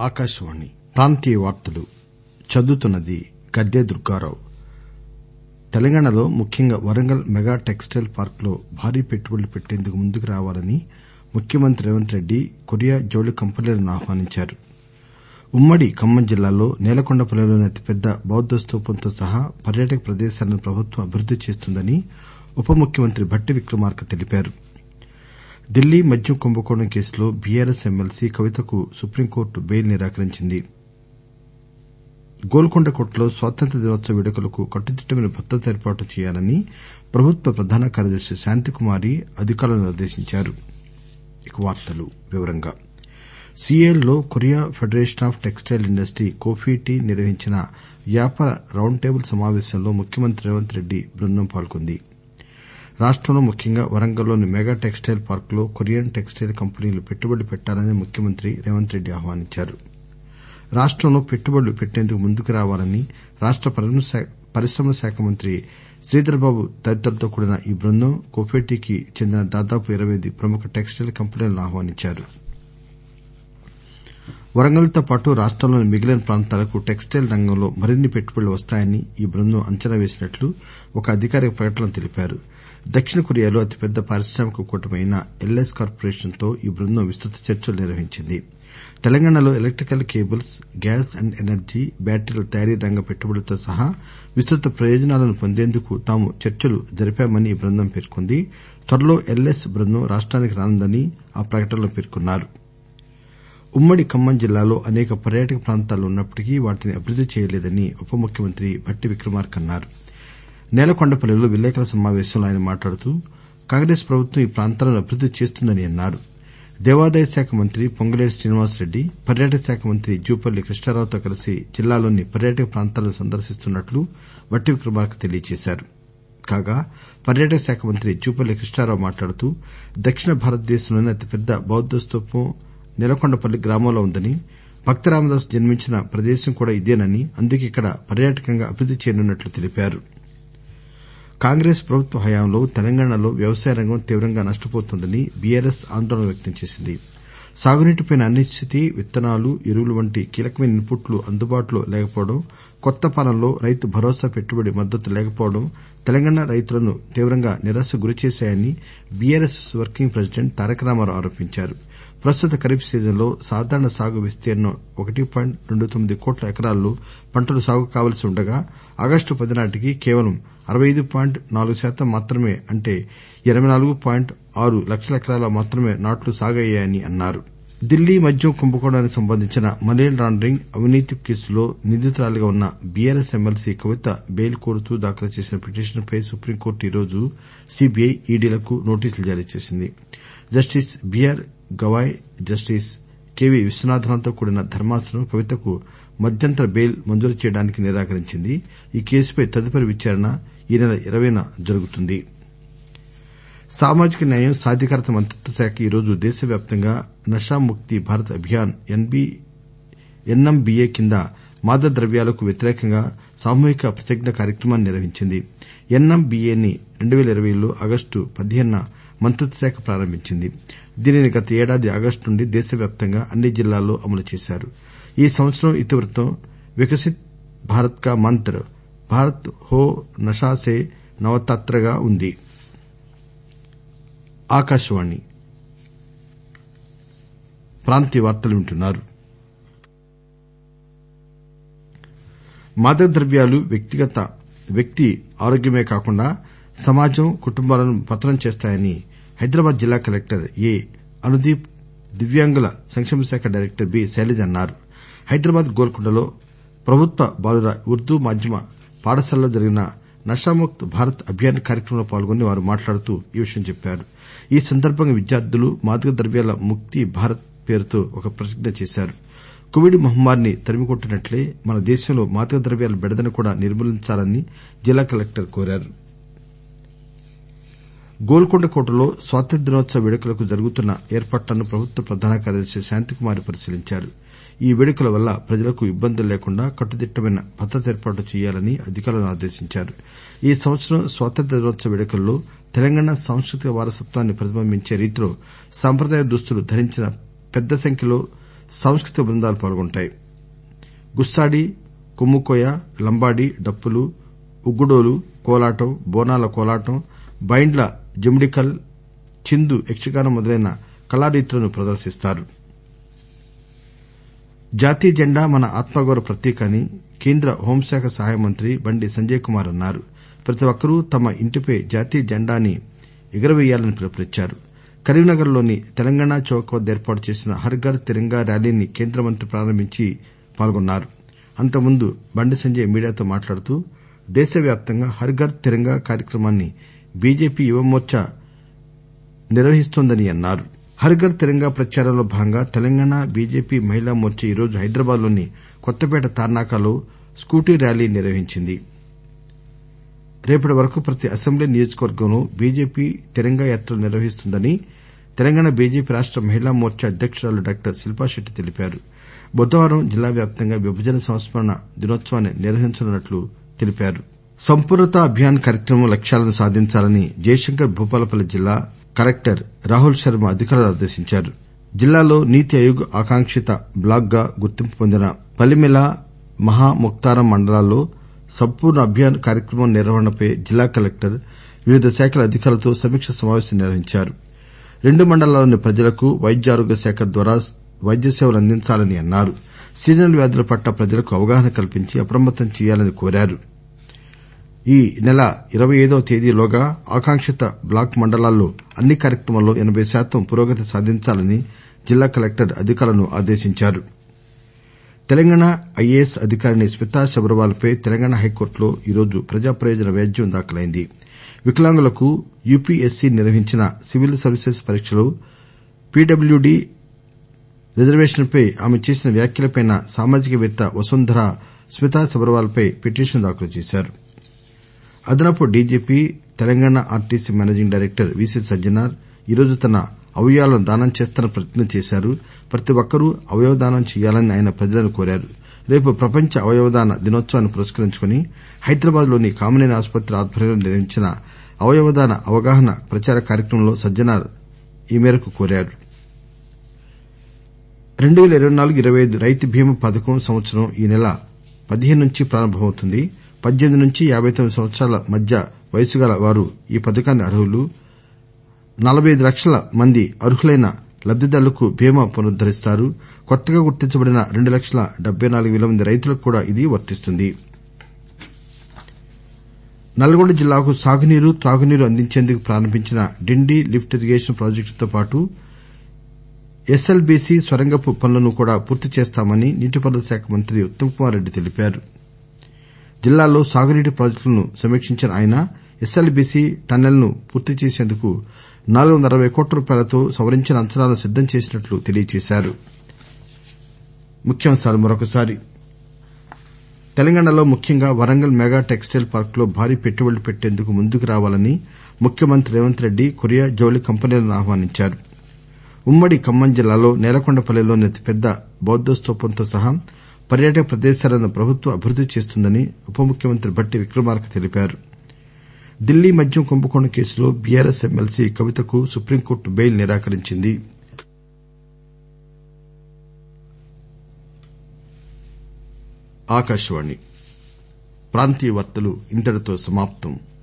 ఆకాశవాణి ప్రాంతీయ వార్తలు చదువుతున్నది గద్దె దుర్గారావు తెలంగాణలో ముఖ్యంగా Warangal mega textile park లో భారీ పెట్టుబడులు పెట్టేందుకు ముందుకు రావాలని ముఖ్యమంత్రి రేవంత్ రెడ్డి కొరియా జౌళి కంపెనీలను ఆహ్వానించారు ఉమ్మడి ఖమ్మం జిల్లాలో నేలకొండపల్లిలోని అతిపెద్ద బౌద్ద స్తూపంతో సహా పర్యాటక ప్రదేశాలను ప్రభుత్వం అభివృద్ది చేస్తుందని ఉప ముఖ్యమంత్రి భట్టి విక్రమార్క తెలిపారు ఢిల్లీ మద్యం కుంభకోణం కేసులో బీఆర్ఎస్ ఎమ్మెల్సీ కవితకు సుప్రీంకోర్టు బెయిల్ నిరాకరించింది గోల్కొండ కోటలో స్వాతంత్ర్య దినోత్సవ వేడుకలకు కట్టుదిట్టమైన భద్రత ఏర్పాటు చేయాలని ప్రభుత్వ ప్రధాన కార్యదర్శి శాంతికుమారి అధికారులను ఆదేశించారు సియోల్ లో Korea federation of textile industry KOFOTI నిర్వహించిన వ్యాపార రౌండ్ టేబుల్ సమావేశంలో ముఖ్యమంత్రి రేవంత్ రెడ్డి బృందం పాల్గొంది రాష్టంలో ముఖ్యంగా వరంగల్లోని మెగా టెక్స్ టైల్ పార్క్ లో కొరియన్ టెక్స్ టైల్ కంపెనీలు పెట్టుబడులు పెట్టాలని ముఖ్యమంత్రి రేవంత్ రెడ్డి ఆహ్వానించారు రాష్టంలో పెట్టుబడులు పెట్టేందుకు ముందుకు రావాలని రాష్ట పరిశ్రమల శాఖ మంత్రి శ్రీధర్బాబు తదితరులతో కూడిన ఈ బృందం కోఫీటీకి చెందిన దాదాపు ఇరవై ప్రముఖ టెక్స్ టైల్ కంపెనీలను ఆహ్వానించారు వరంగల్ తో పాటు రాష్టంలోని మిగిలిన ప్రాంతాలకు టెక్స్ టైల్ రంగంలో మరిన్ని పెట్టుబడులు వస్తాయని ఈ బృందం అంచనా వేసినట్లు ఒక అధికారిక ప్రకటనలో తెలిపారు దక్షిణ కొరియాలో అతిపెద్ద పారిశ్రామిక కూటమి అయిన ఎల్ఎస్ కార్పొరేషన్ తో ఈ బృందం విస్తృత చర్చలు నిర్వహించింది తెలంగాణలో electrical cables gas and energy బ్యాటరీల తయారీ రంగ పెట్టుబడులతో సహా విస్తృత ప్రయోజనాలను పొందేందుకు తాము చర్చలు జరిపామని ఈ బృందం పేర్కొంది త్వరలో ఎల్ఎస్ బృందం రాష్టానికి రానుందని ఆ ప్రకటనలో పేర్కొన్నారు ఉమ్మడి ఖమ్మం జిల్లాలో అనేక పర్యాటక ప్రాంతాలు ఉన్నప్పటికీ వాటిని అభివృద్ది చేయలేదని ఉప ముఖ్యమంత్రి భట్టి విక్రమార్క అన్నారు నేలకొండపల్లిలో విలేకరుల సమావేశంలో ఆయన మాట్లాడుతూ కాంగ్రెస్ ప్రభుత్వం ఈ ప్రాంతాలను అభివృద్ది చేస్తుందని అన్నారు దేవాదాయ శాఖ మంత్రి పొంగులేటి శ్రీనివాసరెడ్డి పర్యాటక శాఖ మంత్రి జుపల్లి కృష్ణారావుతో కలిసి జిల్లాలోని పర్యాటక ప్రాంతాలను సందర్శిస్తున్నట్లు భట్టి విక్రమార్క తెలియజేశారు కాగా పర్యాటక శాఖ మంత్రి జుపల్లి కృష్ణారావు మాట్లాడుతూ దక్షిణ భారతదేశంలోనే అతిపెద్ద బౌద్ద స్తూపం నేలకొండపల్లి గ్రామంలో ఉందని భక్త రామదాస్ జన్మించిన ప్రదేశం కూడా ఇదేనని అందుకే ఇక్కడ పర్యాటకంగా అభివృద్ది చేయనున్నట్లు తెలిపారు కాంగ్రెస్ ప్రభుత్వ హయాంలో తెలంగాణలో వ్యవసాయ రంగం తీవ్రంగా నష్టపోతోందని బీఆర్ఎస్ ఆందోళన వ్యక్తం చేసింది సాగునీటిపై అనిశ్చితి విత్తనాలు ఎరువులు వంటి కీలకమైన ఇన్పుట్లు అందుబాటులో లేకపోవడం కొత్త పాలనలో రైతు భరోసా పెట్టుబడి మద్దతు లేకపోవడం తెలంగాణ రైతులను తీవ్రంగా నిరాశకు గురిచేశాయని BRS working president Taraka Ramarao ఆరోపించారు ప్రస్తుత ఖరీఫ్ సీజన్లో సాధారణ సాగు విస్తీర్ణం ఒకటి పాయింట్ రెండు తొమ్మిది కోట్ల ఎకరాల్లో పంటలు సాగు కావలసి ఉండగా ఆగస్టు పది నాటికి కేవలం అరవై ఐదు పాయింట్ నాలుగు శాతం మాత్రమే అంటే ఇరవై నాలుగు పాయింట్ ఆరు లక్షల ఎకరాల్లో మాత్రమే నాట్లు సాగయ్యాయని అన్నారు ఢిల్లీ మద్యం కుంభకోణానికి సంబంధించిన మనీ లాండరింగ్ అవినీతి కేసులో నిందితురాలిగా ఉన్న బీఆర్ఎస్ ఎమ్మెల్సీ కవిత బెయిల్ కోరుతూ దాఖలు చేసిన పిటిషన్పై సుప్రీంకోర్టు ఈరోజు సీబీఐ ఈడీలకు నోటీసులు జారీ చేసింది justice B R Gavai justice K V విశ్వనాథన్లతో కూడిన ధర్మాసనం కవితకు మధ్యంతర బెయిల్ మంజూరు చేయడానికి నిరాకరించింది ఈ కేసుపై తదుపరి విచారణ ఈ నెల ఇరవైన జరుగుతుంది సామాజిక న్యాయం సాధికారత మంత్రిత్వ శాఖ ఈరోజు దేశవ్యాప్తంగా నషాముక్తి భారత్ అభియాన్ ఎన్ఎంబీఏ కింద మాదక ద్రవ్యాలకు వ్యతిరేకంగా సామూహిక ప్రతిజ్ఞ కార్యక్రమాన్ని నిర్వహించింది ఎన్ఎంబీఏని రెండు పేల ఇరవైలో ఆగస్టు పదిహేనున మంత్రిత్వ శాఖ ప్రారంభించింది దీనిని గత ఏడాది ఆగస్టు నుండి దేశవ్యాప్తంగా అన్ని జిల్లాల్లో అమలు చేశారు ఈ సంవత్సరం ఇతివృత్తం వికసిత్ భారత్ కా మంత్ర్ భారత్ హో నషా సే నవతత్రగా ఉంది మాదక ద్రవ్యాలు వ్యక్తి ఆరోగ్యమే కాకుండా సమాజం కుటుంబాలను పతనం చేస్తాయని హైదరాబాద్ జిల్లా కలెక్టర్ ఏ అనుదీప్ దివ్యాంగుల సంక్షేమ శాఖ డైరెక్టర్ బి శైలజ అన్నారు హైదరాబాద్ గోల్కొండలో ప్రభుత్వ బాలుర ఉర్దూ మాధ్యమ పాఠశాలలో జరిగిన నషాముక్త్ భారత్ అభియాన్ కార్యక్రమంలో పాల్గొని వారు మాట్లాడుతూ ఈ విషయం చెప్పారు ఈ సందర్బంగా విద్యార్థులు మాదక ద్రవ్యాల ముక్తి భారత్ పేరుతో ఒక ప్రతిజ్ఞ చేశారు కోవిడ్ మహమ్మారిని తరిమికొట్టినట్లే మన దేశంలో మాదక ద్రవ్యాల బెడదను కూడా నిర్మూలించాలని జిల్లా కలెక్టర్ కోరారు గోల్కొండ కోటలో స్వాతంత్ర్య దినోత్సవ వేడుకలకు జరుగుతున్న ఏర్పాట్లను ప్రభుత్వ ప్రధాన కార్యదర్శి శాంతికుమారి పరిశీలించారు ఈ వేడుకల వల్ల ప్రజలకు ఇబ్బందులు లేకుండా కట్టుదిట్టమైన భద్రత ఏర్పాట్లు చేయాలని అధికారులను ఆదేశించారు ఈ సంవత్సరం స్వాతంత్ర్య దినోత్సవ వేడుకల్లో తెలంగాణ సాంస్కృతిక వారసత్వాన్ని ప్రతిబింబించే రీతిలో సంప్రదాయ దుస్తులు ధరించిన పెద్ద సంఖ్యలో సాంస్కృతిక బృందాలు పాల్గొంటాయి గుస్సాడి కొమ్ముకోయ లంబాడి డప్పులు ఉగ్గుడోలు కోలాటం బోనాల కోలాటం బైండ్ల జమిడికల్ చిందు యక్షగానం మొదలైన కళారీతులను ప్రదర్శిస్తారు జాతీయ జెండా మన ఆత్మగౌరవ ప్రతీక అని కేంద్ర హోంశాఖ సహాయ మంత్రి బండి సంజయ్ కుమార్ అన్నారు ప్రతి ఒక్కరూ తమ ఇంటిపై జాతీయ జెండాని ఎగురవేయాలని పిలుపునిచ్చారు కరీంనగర్ లోని తెలంగాణ చౌక్ వద్ద ఏర్పాటు చేసిన హర్ ఘర్ తిరంగా ర్యాలీని కేంద్ర మంత్రి ప్రారంభించి పాల్గొన్నారు అంతకుముందు బండి సంజయ్ మీడియాతో మాట్లాడుతూ దేశవ్యాప్తంగా హర్ ఘర్ తిరంగా కార్యక్రమాన్ని బీజేపీ యువమోర్చా నిర్వహిస్తోందని అన్నారు హర్ ఘర్ తిరంగా ప్రచారంలో భాగంగా తెలంగాణ బీజేపీ మహిళా మోర్చా ఈరోజు హైదరాబాద్ లోని కొత్తపేట తార్నాకలో స్కూటీ ర్యాలీ నిర్వహించింది రేపటి వరకు ప్రతి అసెంబ్లీ నియోజకవర్గంలో బీజేపీ తిరంగా యాత్రలు నిర్వహిస్తుందని తెలంగాణ బీజేపీ రాష్ట మహిళా మోర్చా అధ్యకురాలు డాక్టర్ శిల్పాశెట్టి తెలిపారు బుధవారం జిల్లా వ్యాప్తంగా విభజన సంస్మరణ దినోత్సవాన్ని నిర్వహించనున్నట్లు తెలిపారు సంపూర్ణత అభియాన్ కార్యక్రమం లక్ష్యాలను సాధించాలని జయశంకర్ భూపాలపల్లి జిల్లా కలెక్టర్ రాహుల్ శర్మ అధికారులను ఆదేశించారు జిల్లాలో నీతి ఆయోగ్ ఆకాంక్షిత బ్లాక్ గా గుర్తింపు పొందిన పల్లిమెల మహా ముక్తారం మండలాల్లో సంపూర్ణ అభియాన్ కార్యక్రమం నిర్వహణపై జిల్లా కలెక్టర్ వివిధ శాఖల అధికారులతో సమీక్ష సమావేశం నిర్వహించారు రెండు మండలాల్లోని ప్రజలకు వైద్యారోగ్య శాఖ ద్వారా వైద్య సేవలు అందించాలని అన్నారు సీజనల్ వ్యాధుల పట్ల ప్రజలకు అవగాహన కల్పించి అప్రమత్తం చేయాలని కోరారు ఈ నెల ఇరవై ఐదవ తేదీలోగా ఆకాంక్షిత బ్లాక్ మండలాల్లో అన్ని కార్యక్రమాల్లో ఎనబై శాతం పురోగతి సాధించాలని జిల్లా కలెక్టర్ అధికారులను ఆదేశించారు తెలంగాణ ఐఏఎస్ అధికారిణి స్మితా సబర్వాల్ పై తెలంగాణ హైకోర్టులో ఈరోజు ప్రజా ప్రయోజన వ్యాజ్యం దాఖలైంది వికలాంగులకు యూపీఎస్సీ నిర్వహించిన సివిల్ సర్వీసెస్ పరీక్షలో పీడబ్ల్యూడీ రిజర్వేషన్పై ఆమె చేసిన వ్యాఖ్యలపై సామాజికవేత్త వసుంధర స్మితా సబర్వాల్ పై పిటిషన్ దాఖలు చేశారు అదనపు DGP Telangana RTC managing director V C Sajjanar ఈరోజు తన అవయవాలను దానం చేస్తానని ప్రతిజ్ఞ చేశారు ప్రతి ఒక్కరూ అవయవదానం చేయాలని ఆయన ప్రజలను కోరారు రేపు ప్రపంచ అవయవదాన దినోత్సవాన్ని పురస్కరించుకుని హైదరాబాద్ లోని కామినేని ఆసుపత్రి ఆధ్వర్యంలో నిర్వహించిన అవయవదాన అవగాహన ప్రచార కార్యక్రమంలో సజ్జనార్ ఈ మేరకు కోరారు రెండు పేల ఇరవై నాలుగు ఇరవై ఐదు రైతు బీమా పథకం సంవత్సరం ఈ నెల పదిహేను నుంచి ప్రారంభమవుతుంది పద్దెనిమిది నుంచి యాబై తొమ్మిది సంవత్సరాల మధ్య వయసు గల వారు ఈ పథకానికి అర్హులు నలబై ఐదు లక్షల మంది అర్హులైన లబ్దిదారులకు బీమా పునరుద్దరిస్తారు కొత్తగా గుర్తించబడిన రెండు లక్షల డెబ్బై నాలుగు పేల మంది రైతులకు కూడా ఇది వర్తిస్తుంది నల్గొండ జిల్లాకు సాగునీరు త్రాగునీరు అందించేందుకు ప్రారంభించిన డిండి లిఫ్ట్ ఇరిగేషన్ ప్రాజెక్టుతో పాటు ఎస్ఎల్బీసీ సొరంగపు పనులను కూడా పూర్తి చేస్తామని నీటిపారుదల శాఖ మంత్రి ఉత్తమ్ కుమార్ రెడ్డి తెలిపారు జిల్లాలో సాగునీటి ప్రాజెక్టులను సమీక్షించిన ఆయన ఎస్ఎల్బీసీ టన్నెల్ ను పూర్తి చేసేందుకు నాలుగు వందల అరవై కోట్ల రూపాయలతో సవరించిన అంచనాలను సిద్దం చేసినట్లు తెలియజేశారు తెలంగాణలో ముఖ్యంగా వరంగల్ మెగా టెక్స్టైల్ పార్కులో భారీ పెట్టుబడులు పెట్టేందుకు ముందుకు రావాలని ముఖ్యమంత్రి రేవంత్ రెడ్డి కొరియా జౌళి కంపెనీలను ఆహ్వానించారు ఉమ్మడి ఖమ్మం జిల్లాలో నేలకొండపల్లిలోని అతిపెద్ద బౌద్ద స్తూపంతో సహా పర్యాటక ప్రదేశాలను ప్రభుత్వం అభివృద్ది చేస్తుందని ఉప ముఖ్యమంత్రి భట్టి విక్రమార్క తెలిపారు ఢిల్లీ మద్యం కుంభకోణం కేసులో బీఆర్ఎస్ ఎమ్మెల్సీ కవితకు సుప్రీంకోర్టు బెయిల్ నిరాకరించింది ఆకాశవాణి ప్రాంతీయ వార్తలు ఇంతటితో సమాప్తం